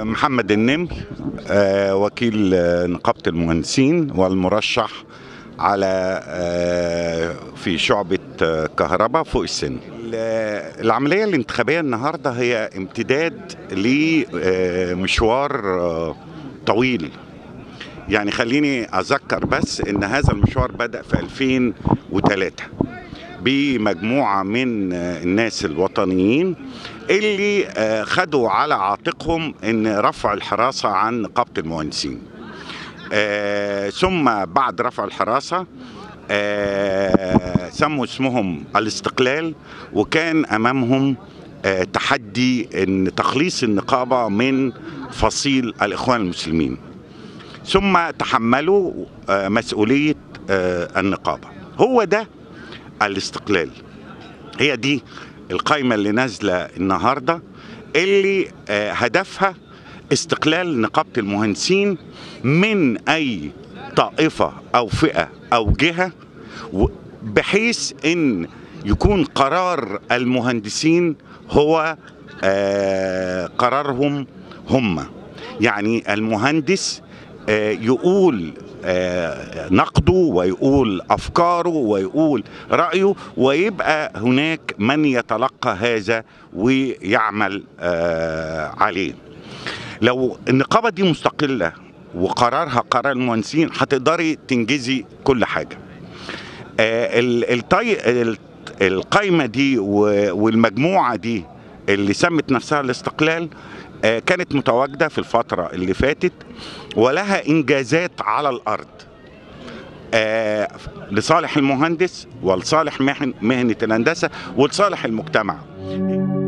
محمد النمر آه، وكيل آه، نقابة المهندسين والمرشح على آه، في شعبة آه، كهرباء فوق السن ال- العملية الانتخابية النهاردة هي امتداد لمشوار آه، طويل يعني خليني أذكر بس إن هذا المشوار بدأ في 2003 بمجموعة من آه، الناس الوطنيين اللي آه، خدوا على عاتقهم ان رفع الحراسة عن نقابة المهندسين آه، ثم بعد رفع الحراسة آه، سموا اسمهم الاستقلال وكان امامهم آه، تحدي ان تخليص النقابة من فصيل الاخوان المسلمين ثم تحملوا آه، مسؤولية آه، النقابة هو ده الاستقلال هي دي القائمة اللي نازلة النهاردة اللي آه، هدفها استقلال نقابة المهندسين من أي طائفة أو فئة أو جهة و- بحيث أن يكون قرار المهندسين هو آه، قرارهم هم يعني المهندس آه، يقول آه، نقده ويقول افكاره ويقول رايه ويبقى هناك من يتلقى هذا ويعمل آه، عليه لو النقابه دي مستقله وقرارها قرار المهندسين هتقدري تنجزي كل حاجه آه، ال- الطي... ال- القايمه دي و- والمجموعه دي اللي سمت نفسها الاستقلال آه، كانت متواجده في الفتره اللي فاتت ولها انجازات على الارض آه، لصالح المهندس ولصالح مهن- مهنه الهندسه ولصالح المجتمع